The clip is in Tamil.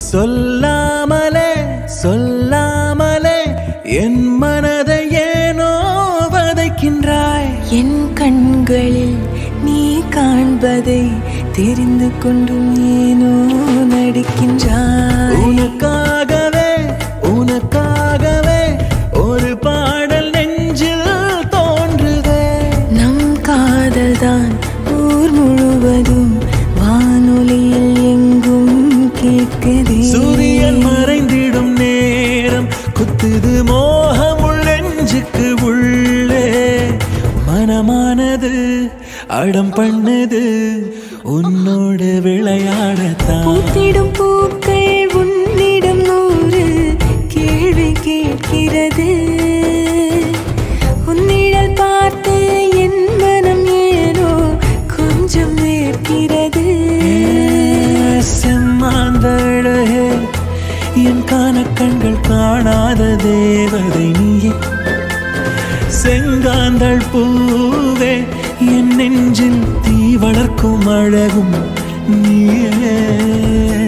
சொல்லாமலே சொல்லாமலே என் மனதை ஏனோ வதைக்கின்றாய் என் கண்களில் நீ காண்பதை தெரிந்து கொண்டும் ஏனோ நடிக்கின்றாய் உனக்காகவே உனக்காகவே ஒரு பாடல் நெஞ்சில் தோன்றுதே நம் காதல்தான் ஊர் முழுவதும் வானொலியில் எங்கும் கேட்குதே சூரியன் மறைந்திடும் நேரம் குத்துது மோகம் உள்ளெஞ்சுக்கு உள்ளே மனமானது அடம் பண்ணது உன்னோடு விளையாடத்தான் பூத்திடும் பூக்கள் உன்னிடம் நூறு கேள்வி கேட்கிறது உன்னிடல் பார்த்து என் மனம் ஏனோ கொஞ்சம் நேர்க்கிறது செம்மாந்தழகே என் காணக்கண்கள் காணாத தேவதை நீயே செங்காந்தள் பூவே என் நெஞ்சில் தீ வளர்க்கும் அழகும் நீயே